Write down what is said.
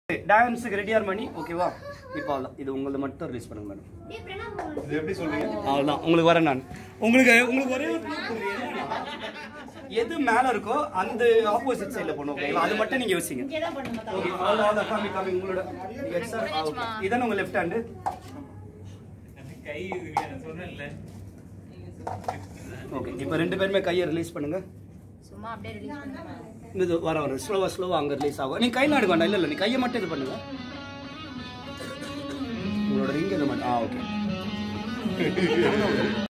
டான்ஸுக்கு ரெடியார் பண்ணி ஓகேவா இப்போ அவ்வளோதான் இது உங்களை மட்டும் ரிலீஸ் பண்ணுங்க மேடம் இது எப்படி சொல்றீங்க அவ்வளோதான் உங்களுக்கு வரேன் நான் உங்களுக்கு உங்களுக்கு ஒரே ஒரு clue புரியுது. எது மேல இருக்கோ அந்த ஆப்போசிட் சைடுல போகணும் ஓகேங்களா அது மட்டும் நீங்க யோசிங்க ஓகே அவ்வளோ அவ்வளோ காமி காமி உங்களோட எஸ் சார் ஓகே இதானே உங்க லெஃப்ட் ஹேண்டு கை இது நான் சொன்னேன்ல ஓகே இப்போ ரெண்டு பேருமே கையை ரிலீஸ் பண்ணுங்க சும்மா அப்படியே ரிலீஸ் பண்ணுங்க இது வர வர ஸ்லோவா ஸ்லோவா அங்க ரிலீஸ் ஆகும் நீ கையில எடுக்க வேண்டாம் இல்ல இல்ல நீ கையை மட்டும் இது பண்ணுங்க உங்களோட ரிங் இது மட்டும் ஆ ஓகே